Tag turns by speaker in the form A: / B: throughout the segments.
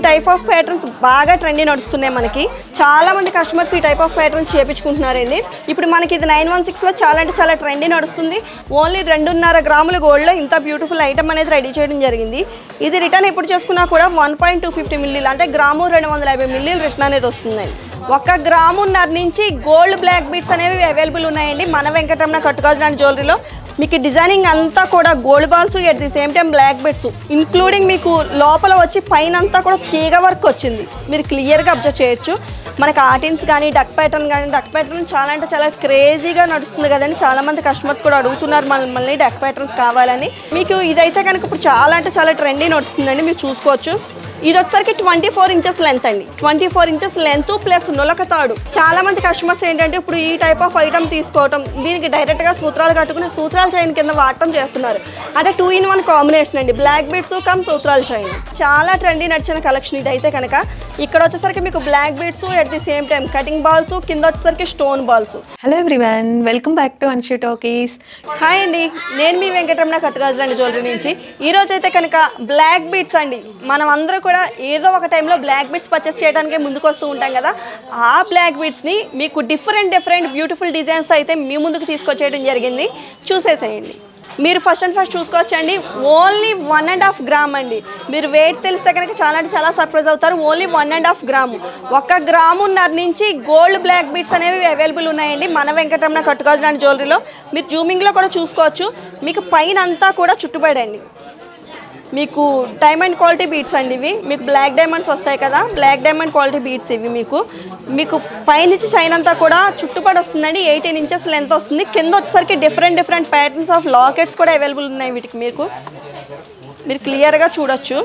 A: type of patterns బాగా trendy నడుస్తున్నాయి మనకి చాలా మంది కస్టమర్స్ ఈ టైప్ ఆఫ్ ప్యాటర్న్స్ చేపించుకుంటున్నారండి ఇప్పుడు మనకి ఇది నైన్ వన్ సిక్స్లో చాలా అంటే చాలా ట్రెండీ నడుస్తుంది ఓన్లీ రెండున్నర గ్రాముల గోల్డ్లో ఇంత బ్యూటిఫుల్ ఐటమ్ అనేది రెడీ చేయడం జరిగింది ఇది రిటర్న్ ఎప్పుడు చేసుకున్నా కూడా వన్ పాయింట్ టూ ఫిఫ్టీ మిల్లీలు అంటే గ్రాము రెండు వందల యాభై మిల్లీలు రిటర్న్ అనేది వస్తుందండి ఒక గ్రామున్నర నుంచి గోల్డ్ బ్లాక్ బీట్స్ అనేవి అవైలబుల్ ఉన్నాయండి మన వెంకటరమణ కట్టుగాజు జ్యువెలరీలో మీకు డిజైనింగ్ అంతా కూడా gold balls at the same time black beads including మీకు లోపల వచ్చి పైన అంతా కూడా తీగ వర్క్ వచ్చింది మీరు క్లియర్గా అబ్జర్వ్ చేయొచ్చు మనకి ఆర్టిన్స్ కానీ డక్ ప్యాటర్న్ కానీ డక్ ప్యాటర్న్ చాలా అంటే చాలా క్రేజీగా నడుస్తుంది కదండి చాలా మంది కస్టమర్స్ కూడా అడుగుతున్నారు మళ్ళీ డక్ ప్యాటర్న్స్ కావాలని మీకు ఇదైతే కనుక ఇప్పుడు చాలా అంటే చాలా ట్రెండీ నడుస్తుందండి మీరు చూసుకోవచ్చు ఇది వచ్చేసరికి ట్వంటీ ఫోర్ ఇంచెస్ లెంత్ అండి twenty four inches length plus నులకతాడు చాలా మంది కస్టమర్స్ ఏంటంటే ఇప్పుడు ఈ టైప్ ఆఫ్ ఐటమ్ తీసుకోవటం దీనికి డైరెక్ట్గా సూత్రాలు కట్టుకుని సూత్రాల చైన్ కింద వాడటం చేస్తున్నారు అంటే టూ ఇన్ వన్ కాంబినేషన్ అండి బ్లాక్ బీడ్స్ కమ్ సూత్రాల చైన్ చాలా ట్రెండీ నడిచిన కలెక్షన్ ఇది అయితే కనుక ఇక్కడ వచ్చేసరికి మీకు black beads at the same time cutting balls కింద వచ్చేసరికి stone balls
B: hello everyone welcome back to Anshi talkies
A: hi అండి నేను మీ వెంకటరమణ కట్టుగాజు అండి జ్యువెలరీ నుంచి ఈ రోజు అయితే కనుక బ్లాక్ బీట్స్ అండి మనం అందరూ కూడా ఏదో ఒక టైంలో బ్లాక్ బీట్స్ పర్చేస్ చేయడానికి ముందుకు వస్తూ ఉంటాం కదా ఆ బ్లాక్ బీట్స్ని మీకు డిఫరెంట్ డిఫరెంట్ బ్యూటిఫుల్ డిజైన్స్ అయితే మీ ముందుకు తీసుకొచ్చేయడం జరిగింది చూసేసేయండి మీరు ఫస్ట్ అండ్ ఫస్ట్ చూసుకోవచ్చండి only one and half gram అండి మీరు వెయిట్ తెలిస్తే కనుక చాలా అంటే చాలా సర్ప్రైజ్ అవుతారు only one and half gram ఒక గ్రామున్నర నుంచి గోల్డ్ బ్లాక్ బీట్స్ అనేవి అవైలబుల్ ఉన్నాయండి మన వెంకటరమణ కట్టుకోవాల్సిన జ్యువెలరీలో మీరు జూమింగ్లో కూడా చూసుకోవచ్చు మీకు పైన అంతా కూడా చుట్టుపడండి మీకు డైమండ్ క్వాలిటీ బీట్స్ అండి ఇవి మీకు బ్లాక్ డైమండ్స్ వస్తాయి కదా బ్లాక్ డైమండ్ క్వాలిటీ బీట్స్ ఇవి మీకు మీకు పైనుంచి చైన్ అంతా కూడా చుట్టుపడి వస్తుందండి ఎయిటీన్ ఇంచెస్ లెంత్ వస్తుంది కింద వచ్చేసరికి different different patterns of lockets కూడా అవైలబుల్ ఉన్నాయి వీటికి మీకు మీరు క్లియర్గా చూడొచ్చు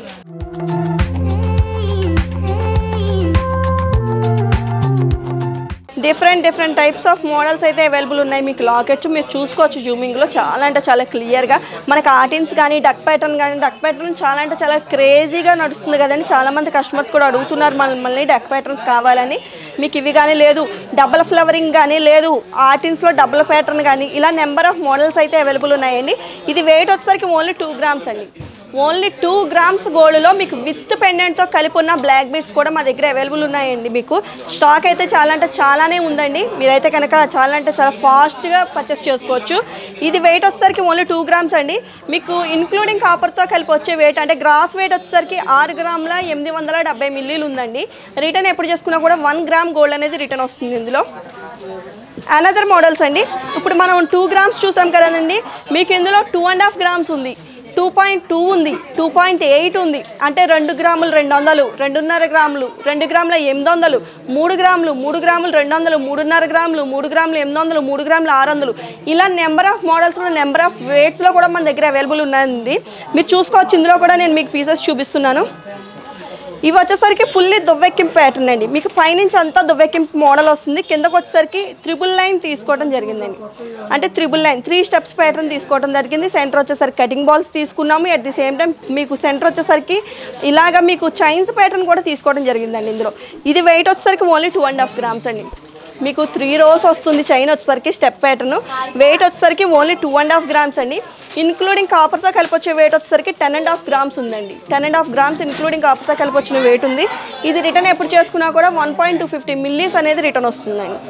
A: different different types of models అయితే అవైలబుల్ ఉన్నాయి మీకు లాకెట్స్ మీరు చూసుకోవచ్చు జూమింగ్లో చాలా అంటే చాలా క్లియర్గా మనకి ఆర్టిన్స్ కానీ డక్ ప్యాటర్న్ కానీ డక్ ప్యాటర్న్ చాలా అంటే చాలా క్రేజీగా నడుస్తుంది కదండి చాలా మంది కస్టమర్స్ కూడా అడుగుతున్నారు మళ్ళీ డక్ ప్యాటర్న్స్ కావాలని మీకు ఇవి కానీ లేదు డబల్ ఫ్లవరింగ్ కానీ లేదు ఆర్టిన్స్లో డబుల్ ప్యాటర్న్ కానీ ఇలా నెంబర్ ఆఫ్ మోడల్స్ అయితే అవైలబుల్ ఉన్నాయండి ఇది వెయిట్ వచ్చేసరికి ఓన్లీ టూ గ్రామ్స్ అండి ఓన్లీ టూ గ్రామ్స్ గోల్డ్లో మీకు విత్ పెండెంట్తో కలిపి ఉన్న బ్లాక్ బీడ్స్ కూడా మా దగ్గర అవైలబుల్ ఉన్నాయండి మీకు స్టాక్ అయితే చాలా అంటే చాలానే ఉందండి మీరైతే కనుక చాలా అంటే చాలా ఫాస్ట్గా పర్చేస్ చేసుకోవచ్చు ఇది వెయిట్ వచ్చేసరికి ఓన్లీ టూ గ్రామ్స్ అండి మీకు ఇన్క్లూడింగ్ కాపర్తో కలిపి వచ్చే వెయిట్ అంటే గ్రాస్ వెయిట్ వచ్చేసరికి ఆరు గ్రాముల ఎనిమిది వందల డెబ్బై మిల్లీలు ఉందండి రిటర్న్ ఎప్పుడు చేసుకున్నా కూడా వన్ గ్రామ్ గోల్డ్ అనేది రిటర్న్ వస్తుంది ఇందులో అనదర్ మోడల్స్ అండి ఇప్పుడు మనం టూ గ్రామ్స్ చూసాం కదండి మీకు ఇందులో టూ అండ్ హాఫ్ గ్రామ్స్ ఉంది టూ పాయింట్ టూ ఉంది టూ పాయింట్ ఎయిట్ ఉంది అంటే రెండు గ్రాములు రెండు వందలు రెండున్నర గ్రాములు రెండు గ్రాముల ఎనిమిది వందలు మూడు గ్రాములు మూడు గ్రాములు రెండు వందలు మూడున్నర గ్రాములు మూడు గ్రాములు ఎనిమిది వందలు మూడు గ్రాములు ఆరు వందలు ఇలా నెంబర్ ఆఫ్ మోడల్స్లో నెంబర్ ఆఫ్ వెయిట్స్లో కూడా మన దగ్గర అవైలబుల్ ఉన్నాయండి మీరు చూసుకోవచ్చు ఇందులో కూడా నేను మీకు పీసెస్ చూపిస్తున్నాను ఇవి వచ్చేసరికి ఫుల్లీ దువ్వెక్కింపు ప్యాటర్న్ అండి మీకు పైనుంచి అంతా దువ్వెక్కింపు మోడల్ వస్తుంది కిందకు వచ్చేసరికి త్రిబుల్ లైన్ తీసుకోవడం జరిగిందండి అంటే triple line three steps pattern తీసుకోవడం జరిగింది సెంటర్ వచ్చేసరికి కటింగ్ బాల్స్ తీసుకున్నాము అట్ ది సేమ్ టైం మీకు సెంటర్ వచ్చేసరికి ఇలాగ మీకు చైన్స్ ప్యాటర్న్ కూడా తీసుకోవడం జరిగిందండి ఇందులో ఇది వెయిట్ వచ్చేసరికి only two and half grams అండి మీకు త్రీ రోస్ వస్తుంది చైన్ వచ్చేసరికి స్టెప్ ప్యాటర్న్ వెయిట్ వచ్చేసరికి only two and half grams అండి ఇన్క్లూడింగ్ కాపర్తో కలిపి వచ్చే వెయిట్ వచ్చేసరికి టెన్ అండ్ హాఫ్ గ్రామ్స్ ఉందండి ten and half grams including కాపర్తో కలిపి వచ్చిన వెయిట్ ఉంది ఇది రిటర్న్ ఎప్పుడు చేసుకున్నా కూడా one point two fifty millis అనేది రిటర్న్ వస్తుందండి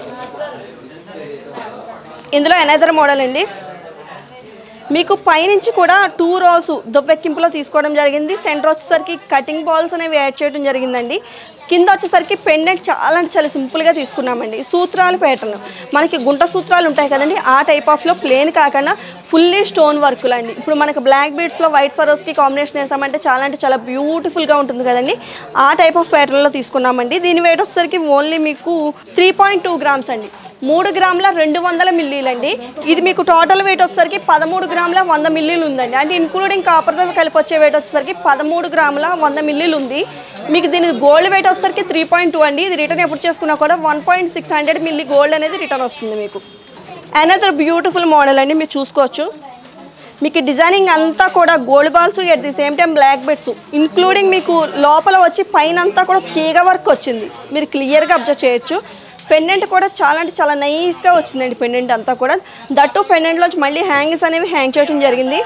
A: ఇందులో ఎనదర్ మోడల్ అండి మీకు పైనుంచి కూడా టూ రోస్ దువ్వెక్కింపులో తీసుకోవడం జరిగింది సెంటర్ వచ్చేసరికి కటింగ్ బాల్స్ అనేవి యాడ్ చేయడం జరిగిందండి కింద వచ్చేసరికి పెండెంట్ చాలా అంటే చాలా సింపుల్గా తీసుకున్నామండి సూత్రాల ప్యాటర్న్ మనకి గుంట సూత్రాలు ఉంటాయి కదండి ఆ టైప్ ఆఫ్లో ప్లేన్ కాకుండా ఫుల్లీ స్టోన్ వర్కులు అండి ఇప్పుడు మనకి బ్లాక్ బీడ్స్లో వైట్ సరోస్కి కాంబినేషన్ వేసామంటే చాలా అంటే చాలా బ్యూటిఫుల్గా ఉంటుంది కదండి ఆ టైప్ ఆఫ్ ప్యాటర్న్లో తీసుకున్నామండి దీని వెయిట్ వచ్చేసరికి ఓన్లీ మీకు త్రీ పాయింట్ టూ గ్రామ్స్ అండి మూడు గ్రాముల రెండు వందల మిల్లీలు అండి ఇది మీకు టోటల్ వెయిట్ వచ్చేసరికి పదమూడు గ్రాముల వంద మిల్లీలు ఉందండి అంటే ఇన్క్లూడింగ్ కాపర్తో కలిపి వచ్చే వెయిట్ వచ్చేసరికి పదమూడు గ్రాముల వంద మిల్లీలు ఉంది మీకు దీని గోల్డ్ వెయిట్ వచ్చేసరికి త్రీ పాయింట్ టూ అండి ఇది రిటర్న్ ఎప్పుడు చేసుకున్నా కూడా one point six hundred milli gold అనేది రిటర్న్ వస్తుంది మీకు అనదర్ బ్యూటిఫుల్ మోడల్ అండి మీరు చూసుకోవచ్చు మీకు డిజైనింగ్ అంతా కూడా gold balls at the same time black beads including మీకు లోపల వచ్చి పైన అంతా కూడా తీగ వర్క్ వచ్చింది మీరు క్లియర్గా అబ్జర్వ్ చేయొచ్చు పెండెంట్ కూడా చాలా అంటే చాలా నైస్గా వచ్చిందండి పెండెంట్ అంతా కూడా దట్టు పెండెంట్లోంచి మళ్ళీ హ్యాంగింగ్స్ అనేవి హ్యాంగ్ చేయడం జరిగింది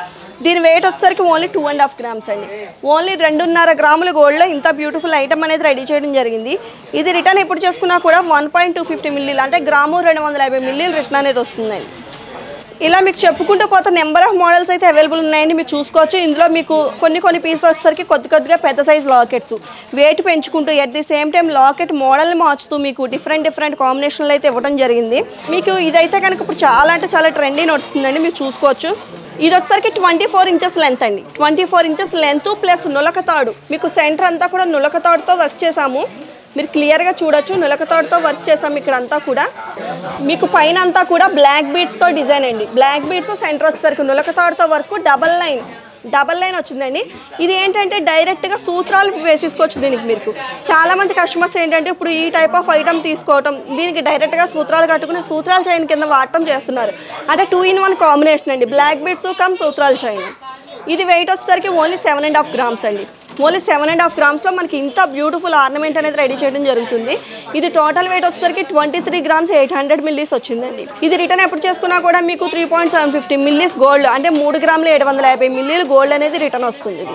A: దీని వెయిట్ వచ్చేసరికి only two and half grams అండి ఓన్లీ రెండున్నర గ్రాముల గోల్డ్లో ఇంత బ్యూటిఫుల్ ఐటమ్ అనేది రెడీ చేయడం జరిగింది ఇది రిటర్న్ ఎప్పుడు చేసుకున్నా కూడా వన్ పాయింట్ టూ ఫిఫ్టీ మిల్లీలు అంటే గ్రాము రెండు వందల యాభై మిల్లీలు రిటర్న్ అనేది వస్తుందండి ఇలా మీకు చెప్పుకుంటూ పోతే నెంబర్ ఆఫ్ మోడల్స్ అయితే అవైలబుల్ ఉన్నాయండి మీరు చూసుకోవచ్చు ఇందులో మీకు కొన్ని కొన్ని పీసెస్ వచ్చేసరికి కొద్ది కొద్దిగా పెద్ద సైజ్ లాకెట్స్ వెయిట్ పెంచుకుంటూ at the same time locket మోడల్ని మార్చుతూ మీకు డిఫరెంట్ డిఫరెంట్ కాంబినేషన్లో అయితే ఇవ్వడం జరిగింది మీకు ఇదైతే కనుక ఇప్పుడు చాలా అంటే చాలా ట్రెండీ నడుస్తుందండి మీరు చూసుకోవచ్చు ఇది వచ్చేసరికి ట్వంటీ ఫోర్ ఇంచెస్ లెంత్ అండి twenty four inches length plus నులకతాడు మీకు సెంటర్ అంతా కూడా నులకతాడుతో వర్క్ చేసాము మీరు క్లియర్గా చూడొచ్చు నులకతోటతో వర్క్ చేసాం ఇక్కడ అంతా కూడా మీకు పైన అంతా కూడా బ్లాక్ బీడ్స్తో డిజైన్ అండి బ్లాక్ బీడ్స్ సెంటర్ వచ్చేసరికి నులకతోటతో work double line double line వచ్చిందండి ఇది ఏంటంటే డైరెక్ట్గా సూత్రాలు వేసేసుకోవచ్చు దీనికి మీకు చాలా మంది కస్టమర్స్ ఏంటంటే ఇప్పుడు ఈ టైప్ ఆఫ్ ఐటమ్ తీసుకోవటం దీనికి డైరెక్ట్గా సూత్రాలు కట్టుకుని సూత్రాల చైన్ కింద వాడటం చేస్తున్నారు అంటే టూ ఇన్ వన్ కాంబినేషన్ అండి బ్లాక్ బీడ్స్ కమ్ సూత్రాల చైన్ ఇది వెయిట్ వచ్చేసరికి only seven and half grams అండి ఓన్లీ సెవెన్ అండ్ హాఫ్ గ్రామ్స్లో మనకి ఇంత బ్యూటిఫుల్ ఆర్నమెంట్ అనేది రెడీ చేయడం జరుగుతుంది ఇది టోటల్ వెయిట్ వచ్చేసరికి twenty three grams eight hundred millis వచ్చిందండి ఇది రిటర్న్ ఎప్పుడు చేసుకున్నా కూడా మీకు three point seven fifty millis gold అంటే మూడు గ్రాములు ఏడు వందల యాభై మిల్లీలు గోల్డ్ అనేది రిటర్న్ వస్తుంది ఇది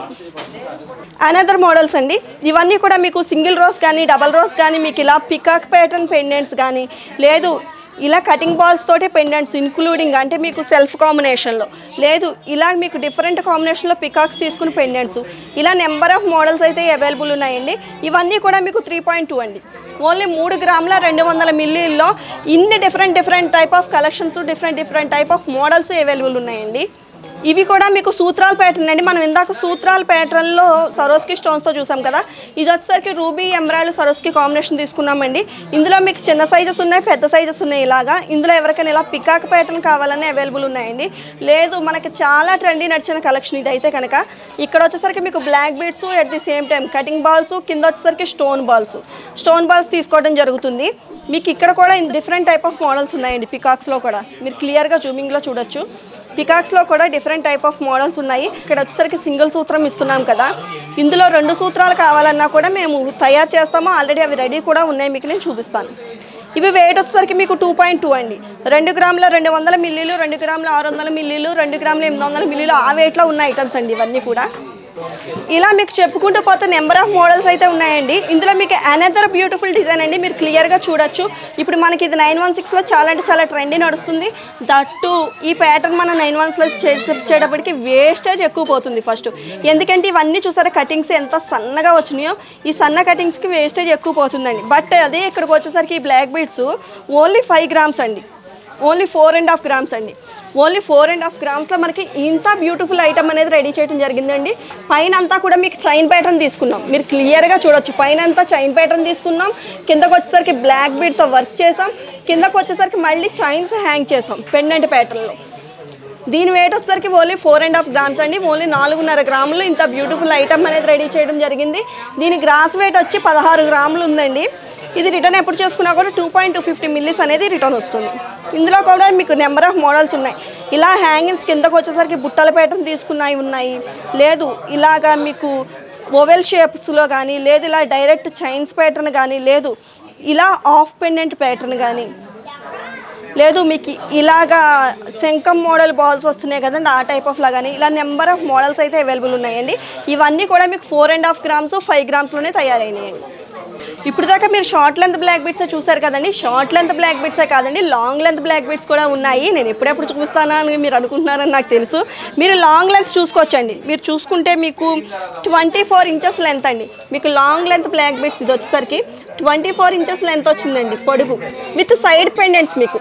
A: అనదర్ మోడల్స్ అండి ఇవన్నీ కూడా మీకు సింగిల్ రోస్ కానీ డబల్ రోస్ కానీ మీకు ఇలా పికాక్ ప్యాటర్న్ పెండెంట్స్ కానీ లేదు ఇలా కటింగ్ బాల్స్ తోటి పెండెంట్స్ ఇంక్లూడింగ్ అంటే మీకు సెల్ఫ్ కాంబినేషన్లో లేదు ఇలా మీకు డిఫరెంట్ కాంబినేషన్లో పికాక్స్ తీసుకుని పెండెంట్స్ ఇలా నెంబర్ ఆఫ్ మోడల్స్ అయితే అవైలబుల్ ఉన్నాయండి ఇవన్నీ కూడా మీకు త్రీ పాయింట్ టూ అండి ఓన్లీ మూడు గ్రాముల రెండు వందల మిల్లీల్లో ఇన్ని different different type of collections different different type of models available ఉన్నాయండి ఇవి కూడా మీకు సూత్రాల ప్యాటర్న్ అండి మనం ఇందాక సూత్రాల ప్యాటర్న్లో సరోస్కి స్టోన్స్తో చూసాం కదా ఇది వచ్చేసరికి రూబీ ఎమరాల్డ్ సరోస్కి కాంబినేషన్ తీసుకున్నామండి ఇందులో మీకు చిన్న సైజెస్ ఉన్నాయి పెద్ద సైజెస్ ఉన్నాయి ఇలాగా ఇందులో ఎవరికైనా ఇలా పికాక్ ప్యాటర్న్ కావాలని అవైలబుల్ ఉన్నాయండి లేదు మనకి చాలా ట్రెండీ నడిచిన కలెక్షన్ ఇది అయితే కనుక ఇక్కడ వచ్చేసరికి మీకు black beads at the same time cutting balls కింద వచ్చేసరికి స్టోన్ బాల్స్ స్టోన్ బాల్స్ తీసుకోవడం జరుగుతుంది మీకు ఇక్కడ కూడా డిఫరెంట్ టైప్ ఆఫ్ మోడల్స్ ఉన్నాయండి పికాక్స్లో కూడా మీరు క్లియర్గా జూమింగ్లో చూడొచ్చు పికాక్స్లో కూడా డిఫరెంట్ టైప్ ఆఫ్ మోడల్స్ ఉన్నాయి ఇక్కడ వచ్చేసరికి సింగిల్ సూత్రం ఇస్తున్నాం కదా ఇందులో రెండు సూత్రాలు కావాలన్నా కూడా మేము తయారు చేస్తాము ఆల్రెడీ అవి రెడీ కూడా ఉన్నాయి మీకు నేను చూపిస్తాను ఇవి వెయిట్ వచ్చేసరికి మీకు టూ పాయింట్ టూ అండి రెండు గ్రాముల రెండు వందల మిల్లీలు రెండు గ్రాముల ఆరు వందల మిల్లీలు రెండు గ్రాముల ఎనిమిది వందల మిల్లీలు ఆ వెయిట్లో ఉన్న ఐటమ్స్ అండి ఇవన్నీ కూడా ఇలా మీకు చెప్పుకుంటూ పోతే నెంబర్ ఆఫ్ మోడల్స్ అయితే ఉన్నాయండి ఇందులో మీకు అనదర్ బ్యూటిఫుల్ డిజైన్ అండి మీరు క్లియర్గా చూడొచ్చు ఇప్పుడు మనకి ఇది నైన్ వన్ సిక్స్లో చాలా అంటే చాలా ట్రెండీ నడుస్తుంది దట్టు ఈ ప్యాటర్న్ మనం నైన్ వన్స్లో చేసేటప్పటికి వేస్టేజ్ ఎక్కువ పోతుంది ఫస్ట్ ఎందుకంటే ఇవన్నీ చూసారా కటింగ్స్ ఎంత సన్నగా వచ్చినాయో ఈ సన్న కటింగ్స్కి వేస్టేజ్ ఎక్కువ పోతుందండి బట్ అదే ఇక్కడికి వచ్చేసరికి ఈ black beads only five grams అండి only four and half grams అండి ఓన్లీ ఫోర్ అండ్ హాఫ్ గ్రామ్స్లో మనకి ఇంత బ్యూటిఫుల్ ఐటమ్ అనేది రెడీ చేయడం జరిగిందండి పైన అంతా కూడా మీకు చైన్ ప్యాటర్న్ తీసుకున్నాం మీరు క్లియర్గా చూడొచ్చు పైన అంతా చైన్ ప్యాటర్న్ తీసుకున్నాం కిందకు వచ్చేసరికి బ్లాక్ బీడ్తో వర్క్ చేసాం కిందకు వచ్చేసరికి మళ్ళీ చైన్స్ హ్యాంగ్ చేసాం పెండెంట్ ప్యాటర్న్లో దీని వెయిట్ వచ్చేసరికి only four and half grams అండి ఓన్లీ నాలుగున్నర గ్రాములు ఇంత బ్యూటిఫుల్ ఐటమ్ అనేది రెడీ చేయడం జరిగింది దీని గ్రాస్ వెయిట్ వచ్చి పదహారు గ్రాములు ఉందండి ఇది రిటర్న్ ఎప్పుడు చేసుకున్నా కూడా two point two fifty millis అనేది రిటర్న్ వస్తుంది ఇందులో కూడా మీకు నెంబర్ ఆఫ్ మోడల్స్ ఉన్నాయి ఇలా హ్యాంగింగ్స్ కిందకు వచ్చేసరికి బుట్టల ప్యాటర్న్ తీసుకున్నాయి ఉన్నాయి లేదు ఇలాగా మీకు ఓవెల్ షేప్స్లో కానీ లేదు ఇలా డైరెక్ట్ చైన్స్ ప్యాటర్న్ కానీ లేదు ఇలా ఆఫ్ పెండెంట్ ప్యాటర్న్ కానీ లేదు మీకు ఇలాగా శంఖం మోడల్ బాల్స్ వస్తున్నాయి కదండి ఆ టైప్ ఆఫ్ లాగానే ఇలా నెంబర్ ఆఫ్ మోడల్స్ అయితే అవైలబుల్ ఉన్నాయండి ఇవన్నీ కూడా మీకు four and half grams five గ్రామ్స్లోనే తయారైనాయండి ఇప్పుడు దాకా మీరు షార్ట్ లెంత్ బ్లాక్ బీట్స్ చూసారు కదండి షార్ట్ లెంత్ బ్లాక్ బీట్సే కాదండి లాంగ్ లెంత్ బ్లాక్ బీట్స్ కూడా ఉన్నాయి నేను ఎప్పుడెప్పుడు చూపిస్తానా అని మీరు అనుకుంటున్నారని నాకు తెలుసు మీరు లాంగ్ లెంత్ చూసుకోవచ్చండి మీరు చూసుకుంటే మీకు ట్వంటీ ఫోర్ ఇంచెస్ లెంత్ అండి మీకు లాంగ్ లెంత్ బ్లాక్ బీట్స్ ఇది వచ్చేసరికి ట్వంటీ ఫోర్ ఇంచెస్ లెంత్ వచ్చిందండి పొడుగు విత్ సైడ్ పెండెంట్స్ మీకు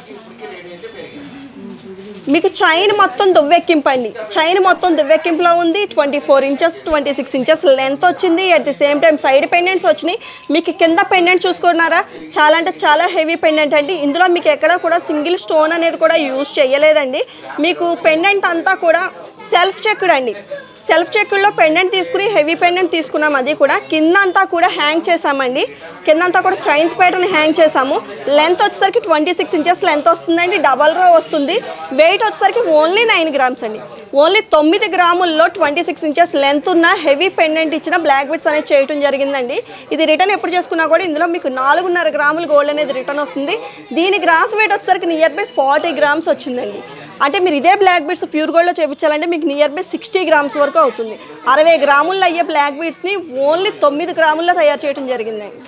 A: మీకు చైన్ మొత్తం దువ్వెక్కింపండి చైన్ మొత్తం దువ్వెక్కింపులో ఉంది twenty four inches twenty six inches length వచ్చింది at the same time side pendants వచ్చినాయి మీకు కింద పెండెంట్ చూసుకున్నారా చాలా అంటే చాలా హెవీ పెండెంట్ అండి ఇందులో మీకు ఎక్కడ కూడా సింగిల్ స్టోన్ అనేది కూడా యూజ్ చేయలేదండి మీకు పెండెంట్ అంతా కూడా సెల్ఫ్ చెక్డ్ అండి సెల్ఫ్ చెక్కుల్లో పెండెంట్ తీసుకుని హెవీ పెండెంట్ తీసుకున్నాం అది కూడా కింద అంతా కూడా హ్యాంగ్ చేసామండి కింద అంతా కూడా చైన్స్ ప్యాటర్న్ హ్యాంగ్ చేసాము లెంత్ వచ్చేసరికి ట్వంటీ సిక్స్ ఇంచెస్ లెంత్ వస్తుందండి డబల్ రో వస్తుంది వెయిట్ వచ్చేసరికి ఓన్లీ నైన్ గ్రామ్స్ అండి ఓన్లీ తొమ్మిది గ్రాముల్లో ట్వంటీ సిక్స్ ఇంచెస్ లెంత్ ఉన్న హెవీ పెండెంట్ ఇచ్చిన బ్లాక్ బిట్స్ అనేది చేయడం జరిగిందండి ఇది రిటర్న్ ఎప్పుడు చేసుకున్నా కూడా ఇందులో మీకు నాలుగున్నర గ్రాములు గోల్డ్ అనేది రిటర్న్ వస్తుంది దీని గ్రామ్స్ వెయిట్ వచ్చేసరికి నియర్ బై ఫార్టీ గ్రామ్స్ వచ్చిందండి అంటే మీరు ఇదే బ్లాక్ బీడ్స్ ప్యూర్ గోల్డ్లో చేయించాలంటే మీకు నియర్ బై సిక్స్టీ గ్రామ్స్ వరకు అవుతుంది అరవై గ్రాముల్లో అయ్యే బ్లాక్ బీడ్స్ని ఓన్లీ తొమ్మిది గ్రాముల్లో తయారు చేయడం జరిగిందండి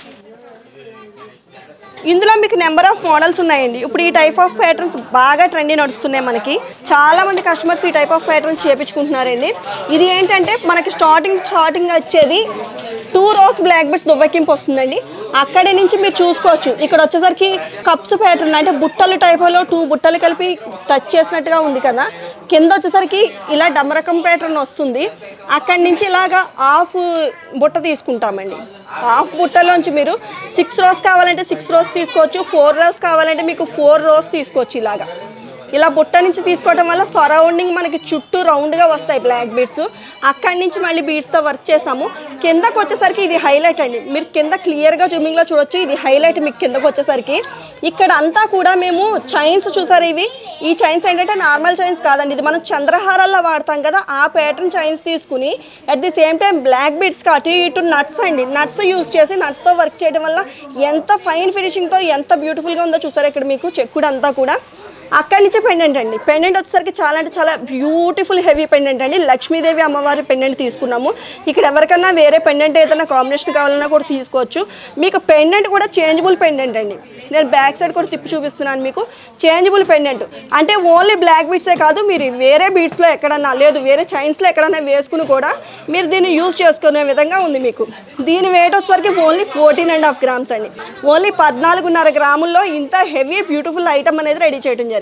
A: ఇందులో మీకు నెంబర్ ఆఫ్ మోడల్స్ ఉన్నాయండి ఇప్పుడు ఈ టైప్ ఆఫ్ ప్యాటర్న్స్ బాగా ట్రెండీ నడుస్తున్నాయి మనకి చాలా మంది కస్టమర్స్ ఈ టైప్ ఆఫ్ ప్యాటర్న్స్ చేపించుకుంటున్నారండి ఇది ఏంటంటే మనకి స్టార్టింగ్ స్టార్టింగ్ వచ్చేది టూ రోస్ బ్లాక్ బెడ్స్ దువ్వకింపు వస్తుందండి అక్కడి నుంచి మీరు చూసుకోవచ్చు ఇక్కడ వచ్చేసరికి కప్స్ ప్యాటర్న్ అంటే బుట్టలు టైప్లో టూ బుట్టలు కలిపి టచ్ చేసినట్టుగా ఉంది కదా కింద వచ్చేసరికి ఇలా డమరకం ప్యాటర్న్ వస్తుంది అక్కడి నుంచి ఇలాగా హాఫ్ బుట్ట తీసుకుంటామండి హాఫ్ బుట్టలోంచి మీరు సిక్స్ రోస్ కావాలంటే సిక్స్ రోస్ తీసుకోవచ్చు ఫోర్ రోస్ కావాలంటే మీకు ఫోర్ రోస్ తీసుకోవచ్చు ఇలాగా ఇలా బుట్ట నుంచి తీసుకోవడం వల్ల సరౌండింగ్ మనకి చుట్టూ రౌండ్గా వస్తాయి బ్లాక్ బీడ్స్ అక్కడి నుంచి మళ్ళీ బీడ్స్తో వర్క్ చేసాము కిందకు వచ్చేసరికి ఇది హైలైట్ అండి మీరు కింద క్లియర్గా జూమింగ్లో చూడొచ్చు ఇది హైలైట్ మీకు కిందకు వచ్చేసరికి ఇక్కడ అంతా కూడా మేము చైన్స్ చూసారు ఇవి ఈ చైన్స్ ఏంటంటే నార్మల్ చైన్స్ కాదండి ఇది మనం చంద్రహారాల్లో వాడతాం కదా ఆ ప్యాటర్న్ చైన్స్ తీసుకుని at the same time black బీడ్స్కి అటు ఇటు నట్స్ అండి నట్స్ యూస్ చేసి నట్స్తో వర్క్ చేయడం వల్ల ఎంత ఫైన్ ఫినిషింగ్తో ఎంత బ్యూటిఫుల్గా ఉందో చూసారు ఇక్కడ మీకు చెక్కుడు అంతా కూడా అక్కడి నుంచి పెండెంట్ అండి పెండెంట్ వచ్చేసరికి చాలా అంటే చాలా బ్యూటిఫుల్ హెవీ పెండెంట్ అండి లక్ష్మీదేవి అమ్మవారి పెండెంట్ తీసుకున్నాము ఇక్కడ ఎవరికన్నా వేరే పెండెంట్ ఏదైనా కాంబినేషన్ కావాలన్నా కూడా తీసుకోవచ్చు మీకు పెండెంట్ కూడా చేంజబుల్ పెండెంట్ అండి నేను బ్యాక్ సైడ్ కూడా తిప్పి చూపిస్తున్నాను మీకు చేంజబుల్ పెండెంట్ అంటే ఓన్లీ బ్లాక్ బీట్సే కాదు మీరు వేరే బీట్స్లో ఎక్కడన్నా లేదు వేరే చైన్స్లో ఎక్కడన్నా వేసుకుని కూడా మీరు దీన్ని యూజ్ చేసుకునే విధంగా ఉంది మీకు దీని వెయిట్ వచ్చేసరికి only fourteen and half grams అండి ఓన్లీ పద్నాలుగున్నర గ్రాముల్లో ఇంత హెవీ బ్యూటిఫుల్ ఐటమ్ అనేది రెడీ చేయడం జరిగింది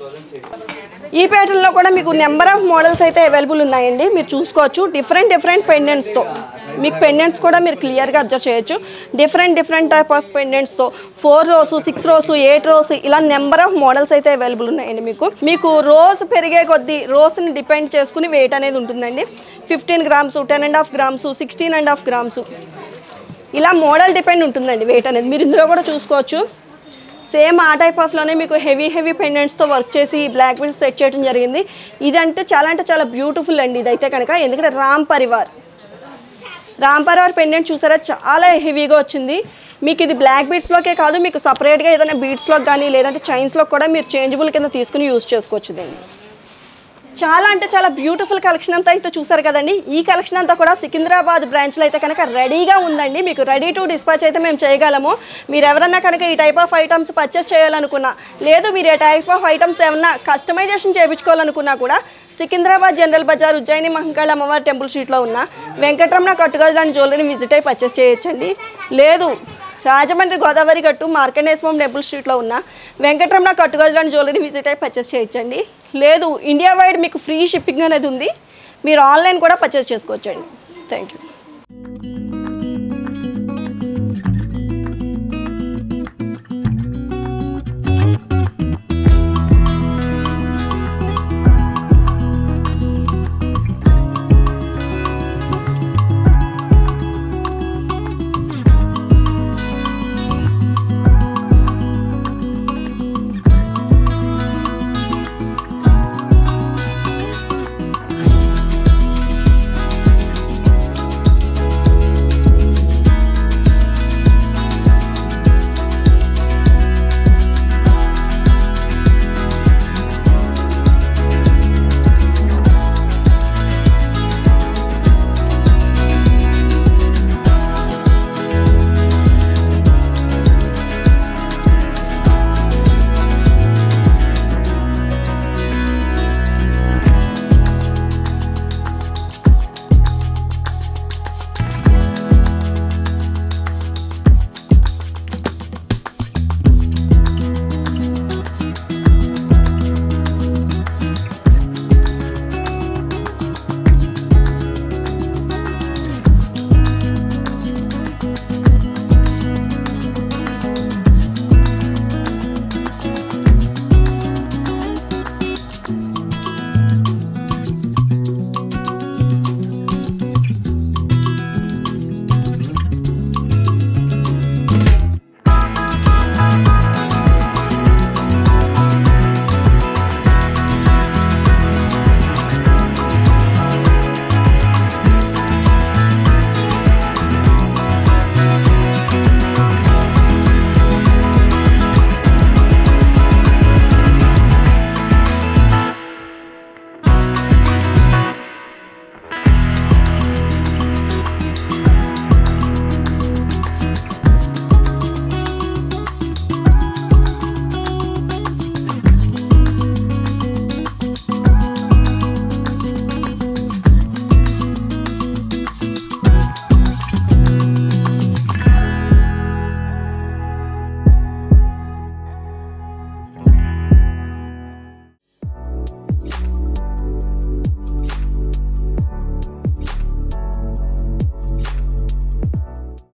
A: ఈ ప్యాటర్న్లో కూడా మీకు నెంబర్ ఆఫ్ మోడల్స్ అయితే అవైలబుల్ ఉన్నాయండి మీరు చూసుకోవచ్చు డిఫరెంట్ డిఫరెంట్ పెండెంట్స్తో మీకు పెండెంట్స్ కూడా మీరు క్లియర్గా అబ్జర్వ్ చేయొచ్చు డిఫరెంట్ డిఫరెంట్ టైప్ ఆఫ్ పెండెంట్స్తో four rows six rows eight rows ఇలా నెంబర్ ఆఫ్ మోడల్స్ అయితే అవైలబుల్ ఉన్నాయండి మీకు మీకు రోజ్ పెరిగే కొద్దీ రోస్ని డిపెండ్ చేసుకుని వెయిట్ అనేది ఉంటుందండి fifteen grams ten and half grams sixteen and half grams ఇలా మోడల్ డిపెండ్ ఉంటుందండి వెయిట్ అనేది మీరు ఇందులో కూడా చూసుకోవచ్చు సేమ్ ఆ టైప్ ఆఫ్లోనే మీకు హెవీ హెవీ పెండెంట్స్తో వర్క్ చేసి బ్లాక్ బెల్ట్ సెట్ చేయడం జరిగింది ఇదంటే చాలా అంటే చాలా బ్యూటిఫుల్ అండి ఇదైతే కనుక ఎందుకంటే రామ్ పరివార్ రామ్ పరివార్ పెండెంట్ చూసారా చాలా హెవీగా వచ్చింది మీకు ఇది బ్లాక్ బీట్స్లోకే కాదు మీకు సపరేట్గా ఏదైనా బీట్స్లోకి కానీ లేదంటే చైన్స్లో కూడా మీరు చేంజబుల్ కింద తీసుకుని యూజ్ చేసుకోవచ్చు దీన్ని చాలా అంటే చాలా బ్యూటిఫుల్ కలెక్షన్ అంతా అయితే చూసారు కదండి ఈ కలెక్షన్ అంతా కూడా సికింద్రాబాద్ బ్రాంచ్లో అయితే కనుక రెడీగా ఉందండి మీకు రెడీ టు డిస్పాచ్ అయితే మేము చేయగలము మీరు ఎవరన్నా కనుక ఈ టైప్ ఆఫ్ ఐటమ్స్ పర్చేస్ చేయాలనుకున్నా లేదు మీరు ఈ టైప్ ఆఫ్ ఐటమ్స్ ఏమన్నా కస్టమైజేషన్ చేయించుకోవాలనుకున్నా కూడా సికింద్రాబాద్ జనరల్ బజార్ ఉజ్జయిని మహంకాళ అమ్మవారి టెంపుల్ స్ట్రీట్లో ఉన్న వెంకటరమణ కట్టుగోలు అండ్ జ్యువెలరీని విజిట్ అయ్యి పర్చేస్ చేయొచ్చండి లేదు రాజమండ్రి గోదావరి గట్టు మార్కండేశ్వరం టెంపుల్ స్ట్రీట్లో ఉన్న వెంకటరమణ కట్టుగోలు అండ్ జ్యువెలరీని విజిట్ అయ్యి పర్చేస్ చేయొచ్చండి లేదు ఇండియా వైడ్ మీకు ఫ్రీ షిప్పింగ్ అనేది ఉంది మీరు ఆన్లైన్ కూడా పర్చేస్ చేసుకోవచ్చండి థ్యాంక్ యూ